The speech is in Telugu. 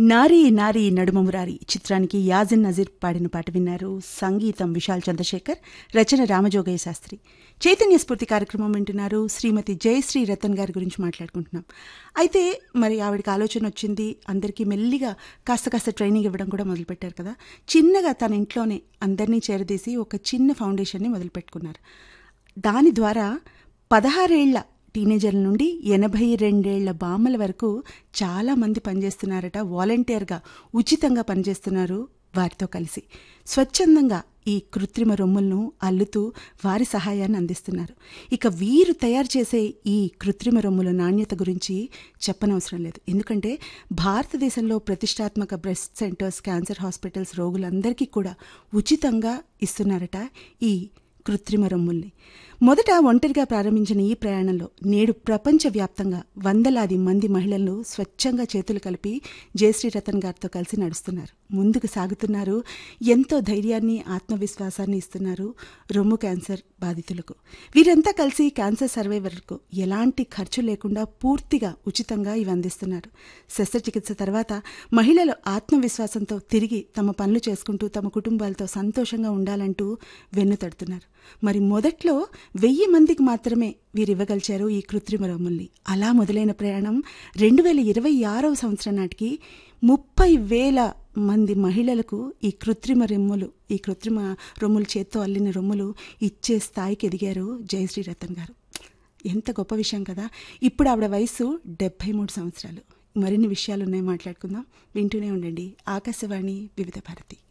నారీ నారీ నడుమమురారి చిత్రానికి యాజిన్ నజీర్ పాడిన పాట విన్నారు సంగీతం విశాల్ చంద్రశేఖర్ రచన రామజోగయ్య శాస్త్రి చైతన్య స్ఫూర్తి కార్యక్రమం వింటున్నారు శ్రీమతి జయశ్రీ రతన్ గారి గురించి మాట్లాడుకుంటున్నాం అయితే మరి ఆవిడకి ఆలోచన వచ్చింది అందరికీ మెల్లిగా కాస్త కాస్త ట్రైనింగ్ ఇవ్వడం కూడా మొదలుపెట్టారు కదా చిన్నగా తన ఇంట్లోనే అందరినీ చేరదీసి ఒక చిన్న ఫౌండేషన్ని మొదలుపెట్టుకున్నారు దాని ద్వారా పదహారేళ్ల టీనేజర్ల నుండి ఎనభై రెండేళ్ల బామ్మల వరకు చాలామంది పనిచేస్తున్నారట వాలంటీర్గా ఉచితంగా పనిచేస్తున్నారు వారితో కలిసి స్వచ్ఛందంగా ఈ కృత్రిమ రొమ్ములను అల్లుతూ వారి సహాయాన్ని అందిస్తున్నారు ఇక వీరు తయారు చేసే ఈ కృత్రిమ రొమ్ముల నాణ్యత గురించి చెప్పనవసరం లేదు ఎందుకంటే భారతదేశంలో ప్రతిష్టాత్మక బ్రెస్ట్ సెంటర్స్ క్యాన్సర్ హాస్పిటల్స్ రోగులందరికీ కూడా ఉచితంగా ఇస్తున్నారట ఈ కృత్రిమ రొమ్ముల్ని మొదట ఒంటరిగా ప్రారంభించిన ఈ ప్రయాణంలో నేడు ప్రపంచవ్యాప్తంగా వందలాది మంది మహిళలను స్వచ్ఛంగా చేతులు కలిపి జయశ్రీ రతన్ గారితో కలిసి నడుస్తున్నారు ముందుకు సాగుతున్నారు ఎంతో ధైర్యాన్ని ఆత్మవిశ్వాసాన్ని ఇస్తున్నారు రొమ్ము క్యాన్సర్ బాధితులకు వీరంతా కలిసి క్యాన్సర్ సర్వైవర్లకు ఎలాంటి ఖర్చు లేకుండా పూర్తిగా ఉచితంగా ఇవి అందిస్తున్నారు శస్త్రచికిత్స తర్వాత మహిళలు ఆత్మవిశ్వాసంతో తిరిగి తమ పనులు చేసుకుంటూ తమ కుటుంబాలతో సంతోషంగా ఉండాలంటూ వెన్నుతడుతున్నారు మరి మొదట్లో వెయ్యి మందికి మాత్రమే వీరు ఇవ్వగలిచారు ఈ కృత్రిమ రొమ్ముల్ని అలా మొదలైన ప్రయాణం రెండు వేల ఇరవై ఆరవ సంవత్సరం నాటికి ముప్పై వేల మంది మహిళలకు ఈ కృత్రిమ రొమ్ములు ఈ కృత్రిమ రొమ్ములు చేత్తో అల్లిన రొమ్ములు ఇచ్చే స్థాయికి ఎదిగారు జయశ్రీ రతన్ గారు ఎంత గొప్ప విషయం కదా ఇప్పుడు ఆవిడ వయసు డెబ్భై మూడు సంవత్సరాలు మరిన్ని విషయాలు ఉన్నాయి మాట్లాడుకుందాం వింటూనే ఉండండి ఆకాశవాణి వివిధ భారతి